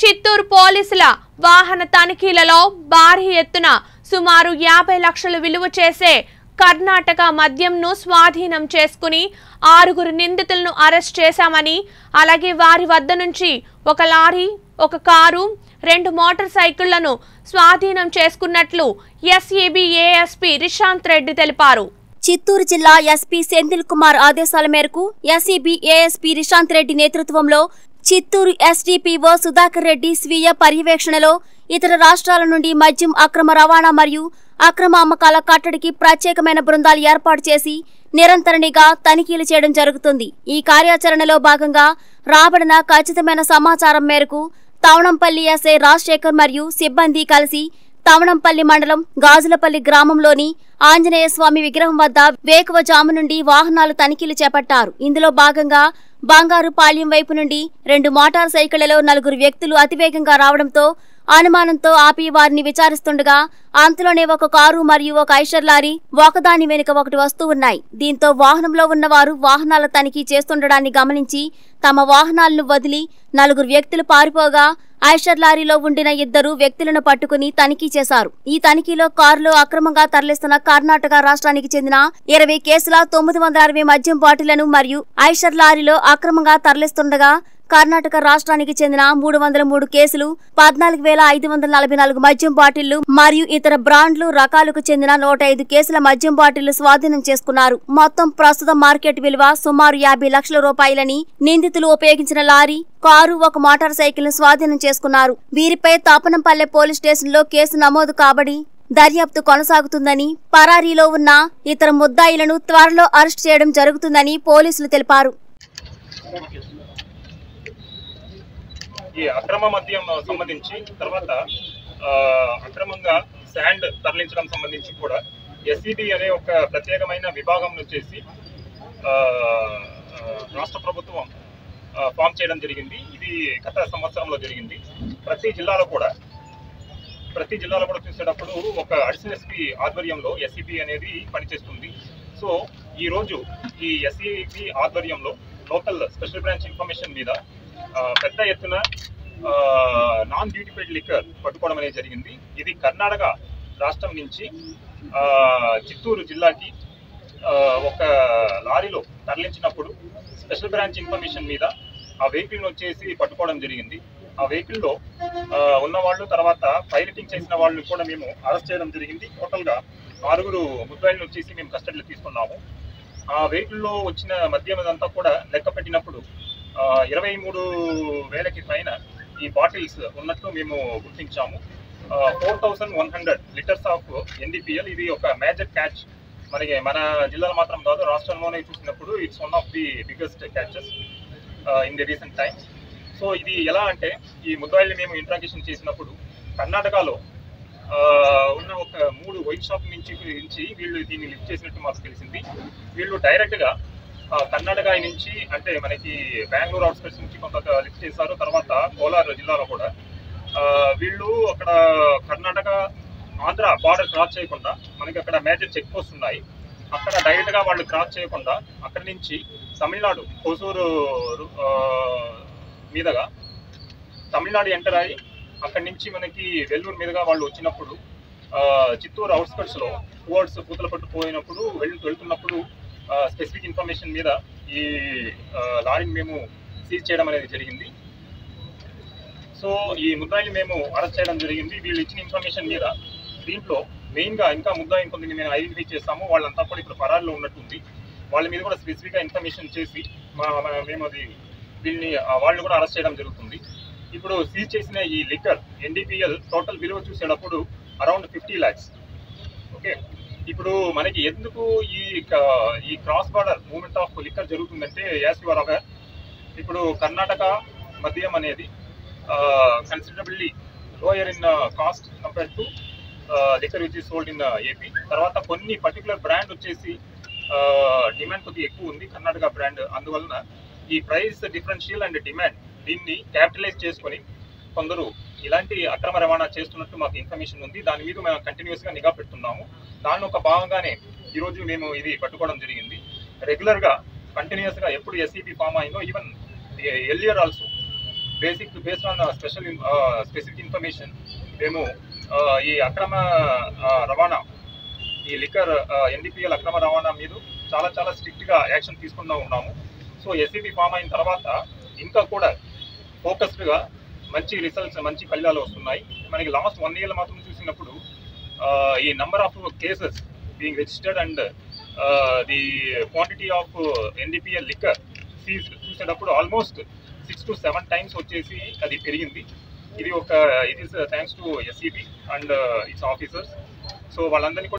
చిత్తూరు పోలీసుల వాహన తనిఖీలలో భారీ ఎత్తున సుమారు యాభై లక్షలు విలువ చేసే కర్ణాటక మద్యంను స్వాధీనం చేసుకుని ఆరుగురు నిందితులను అరెస్ట్ చేశామని అలాగే వారి వద్ద నుంచి ఒక లారీ ఒక కారు రెండు మోటార్ సైకిళ్లను స్వాధీనం చేసుకున్నట్లు ఎస్ఏబి ఏఎస్పీ రిషాంత్ రెడ్డి తెలిపారు చిత్తూరు జిల్లా ఎస్పీ సెంథిల్ కుమార్ ఆదేశాల మేరకు ఎస్ఈబి ఏఎస్పీ రిషాంత్ రెడ్డి నేతృత్వంలో చిత్తూరు ఎస్డిపిఓ సుధాకర్ రెడ్డి స్వీయ పర్యవేక్షణలో ఇతర రాష్ట్రాల నుండి మద్యం అక్రమ రవాణా మరియు అక్రమ అమ్మకాల కట్టడికి ప్రత్యేకమైన బృందాలు ఏర్పాటు చేసి నిరంతర నిఘా తనిఖీలు చేయడం జరుగుతుంది ఈ కార్యాచరణలో భాగంగా రాబడిన ఖచ్చితమైన సమాచారం మేరకు తవణంపల్లి ఎస్ఐ రాజశేఖర్ మరియు సిబ్బంది కలిసి తవణంపల్లి మండలం గాజులపల్లి గ్రామంలోని ఆంజనేయ స్వామి విగ్రహం వద్ద వేకువజాము నుండి వాహనాలు తనిఖీలు చేపట్టారు ఇందులో భాగంగా బంగారు పాళ్యం వైపు నుండి రెండు మోటార్ సైకిళ్లలో నలుగురు వ్యక్తులు అతివేగంగా రావడంతో అనుమానంతో ఆపి వారిని విచారిస్తుండగా అంతలోనే ఒక కారు మరియు ఒక ఐషర్ లారీ ఒకదాని వెనుక ఒకటి వస్తూ ఉన్నాయి దీంతో వాహనంలో ఉన్నవారు వాహనాల తనిఖీ చేస్తుండడాన్ని గమనించి తమ వాహనాలను వదిలి నలుగురు వ్యక్తులు పారిపోగా ఐషర్ లారీలో ఉండిన ఇద్దరు వ్యక్తులను పట్టుకుని తనిఖీ చేశారు ఈ తనిఖీలో కారులో అక్రమంగా తరలిస్తున్న కర్ణాటక రాష్ట్రానికి చెందిన ఇరవై కేసుల తొమ్మిది వందల అరవై మద్యం బాటిళ్లను మరియు ఐషర్ లారీలో అక్రమంగా తరలిస్తుండగా కర్ణాటక రాష్ట్రానికి చెందిన మూడు వందల మూడు కేసులు పద్నాలుగు వేల ఐదు వందల నలభై నాలుగు మద్యం బాటిళ్లు మరియు ఇతర బ్రాండ్లు రకాలకు చెందిన నూట ఐదు కేసుల మద్యం బాటిళ్లు స్వాధీనం చేసుకున్నారు మొత్తం ప్రస్తుత మార్కెట్ విలువ సుమారు యాభై లక్షల రూపాయలని నిందితులు ఉపయోగించిన లారీ కారు ఒక మోటార్ సైకిల్ ను స్వాధీనం చేసుకున్నారు వీరిపై తాపనంపల్లె పోలీస్ స్టేషన్లో కేసు నమోదు కాబడి దర్యాప్తు కొనసాగుతుందని పరారీలో ఉన్న ఇతర ముద్దాయిలను త్వరలో అరెస్ట్ చేయడం జరుగుతుందని పోలీసులు తెలిపారు ఈ అక్రమ మద్యం సంబంధించి తర్వాత ఆ, అక్రమంగా శాండ్ తరలించడం సంబంధించి కూడా ఎస్ఈబి అనే ఒక ప్రత్యేకమైన విభాగం వచ్చేసి ఆ, ఆ, రాష్ట్ర ప్రభుత్వం ఆ, ఫామ్ చేయడం జరిగింది ఇది గత సంవత్సరంలో జరిగింది ప్రతి జిల్లాలో కూడా ప్రతి జిల్లాలో కూడా చూసేటప్పుడు ఒక అడిషనల్ ఎస్పీ ఆధ్వర్యంలో ఎస్ఈబి అనేది పనిచేస్తుంది సో ఈ రోజు ఈ ఎస్ఈబి ఆధ్వర్యంలో లోకల్ స్పెషల్ బ్రాంచ్ ఇన్ఫర్మేషన్ మీద ఆ, పెద్ద ఎత్తున నాన్ డ్యూటిఫైడ్ లిక్కర్ పట్టుకోవడం అనేది జరిగింది ఇది కర్ణాటక రాష్ట్రం నుంచి ఆ, చిత్తూరు జిల్లాకి ఆ, ఒక లారీలో తరలించినప్పుడు స్పెషల్ బ్రాంచ్ ఇన్ఫర్మేషన్ మీద ఆ వెహికల్ వచ్చేసి పట్టుకోవడం జరిగింది ఆ వెహికల్లో ఉన్న వాళ్ళు తర్వాత పైలటింగ్ చేసిన వాళ్ళు కూడా మేము అరెస్ట్ చేయడం జరిగింది టోటల్గా ఆరుగురు ముద్దాయిలను వచ్చేసి మేము కస్టడీలో తీసుకున్నాము ఆ వెహికల్లో వచ్చిన మద్యం అంతా కూడా లెక్క పెట్టినప్పుడు ఆ, ఇరవై మూడు వేలకి పైన ఈ బాటిల్స్ ఉన్నట్లు మేము గుర్తించాము four thousand one hundred litres of NDPL ఇది ఒక మేజర్ క్యాచ్ మనకి మన జిల్లాలో మాత్రం కాదు రాష్ట్రంలోనే చూసినప్పుడు it's one of the biggest catches in the recent times so ఇది ఎలా అంటే ఈ ముద్దాయిల్ని మేము ఇంట్రాగేషన్ చేసినప్పుడు కర్ణాటకలో ఆ, ఉన్న ఒక మూడు వైట్ షాప్ నుంచి నుంచి వీళ్ళు దీన్ని లిఫ్ట్ చేసినట్టు మాకు తెలిసింది వీళ్ళు డైరెక్ట్గా ఆ, కర్ణాటక నుంచి అంటే మనకి బెంగళూరు అవుట్స్కట్స్ నుంచి కొంత లిఫ్ట్ చేశారు తర్వాత కోలార్ జిల్లాలో కూడా ఆ, వీళ్ళు అక్కడ కర్ణాటక ఆంధ్ర బార్డర్ క్రాస్ చేయకుండా మనకి అక్కడ మేజర్ చెక్ పోస్ట్ ఉన్నాయి అక్కడ డైరెక్ట్ గా వాళ్ళు క్రాస్ చేయకుండా అక్కడి నుంచి తమిళనాడు హొసూరు ఆ, మీదుగా తమిళనాడు ఎంటర్ అయ్యి అక్కడి నుంచి మనకి వెల్లూరు మీదుగా వాళ్ళు వచ్చినప్పుడు ఆ, చిత్తూరు అవుట్స్కట్స్ లో టువర్డ్స్ పూతలపట్టు పోయినప్పుడు వెళ్ వెళ్తున్నప్పుడు స్పెసిఫిక్ ఇన్ఫర్మేషన్ మీద ఈ ఆ, లారీని మేము సీజ్ చేయడం అనేది జరిగింది సో ఈ ముద్దాయిని మేము అరెస్ట్ చేయడం జరిగింది వీళ్ళు ఇచ్చిన ఇన్ఫర్మేషన్ మీద దీంట్లో మెయిన్ గా ఇంకా ముద్దాయిని కొంతమంది మేము ఐడెంటిఫై చేస్తాము వాళ్ళంతా కూడా ఇప్పుడు పరాల్లో ఉన్నట్టుంది వాళ్ళ మీద కూడా స్పెసిఫిక్ గా ఇన్ఫర్మేషన్ చేసి మా- మా- మేము అది వీళ్ళని ఆ, వాళ్ళు కూడా అరెస్ట్ చేయడం జరుగుతుంది ఇప్పుడు సీజ్ చేసిన ఈ లిక్కర్ ఎన్డీపీఎల్ టోటల్ విలువ చూసేటప్పుడు అరౌండ్ ఫిఫ్టీ ల్యాక్స్ ఓకే ఇప్పుడు మనకి ఎందుకు ఈ క- ఈ cross border movement of liquor జరుగుతుందంటే యాస్ యువర్ అవర్ ఇప్పుడు కర్ణాటక మద్యం అనేది considerably lower in cost compare to liquor which is sold in AP తర్వాత కొన్ని పర్టికులర్ బ్రాండ్ వచ్చేసి డిమాండ్ కొద్దిగా ఎక్కువ ఉంది కర్ణాటక బ్రాండ్ అందువలన ఈ ప్రైస్ డిఫరెన్షియల్ అండ్ డిమాండ్ దీన్ని క్యాపిటలైజ్ చేసుకొని కొందరు ఇలాంటి అక్రమ రవాణా చేస్తున్నట్టు మాకు ఇన్ఫర్మేషన్ ఉంది దాని మీద మేము కంటిన్యూస్ గా నిఘా పెడుతున్నాము దాని ఒక భాగంగానే ఈ రోజు మేము ఇది పట్టుకోవడం జరిగింది రెగ్యులర్ గా కంటిన్యూస్ గా ఎప్పుడు ఎస్ఈపి ఫామ్ అయిందో even earlier also basic based on special specific information మేము ఆ, ఈ అక్రమ ఆ, రవాణా ఈ లిక్కర్ ఎన్డీపీఎల్ అక్రమ రవాణా మీద చాలా చాలా స్ట్రిక్ట్ గా యాక్షన్ తీసుకుంటూ ఉన్నాము సో ఎస్సీబీ ఫామ్ అయిన తర్వాత ఇంకా కూడా ఫోకస్డ్ గా మంచి రిజల్ట్స్ మంచి ఫలితాలు వస్తున్నాయి మనకి లాస్ట్ వన్ ఇయర్ మాత్రం చూసినప్పుడు ఆ, ఈ number of cases being registered and the quantity of NDPL liquor seize చూసేటప్పుడు almost six to seven times వచ్చేసి అది పెరిగింది ఇది ఒక it is thanks to SEB and its officers so వాళ్ళందరినీ కూడా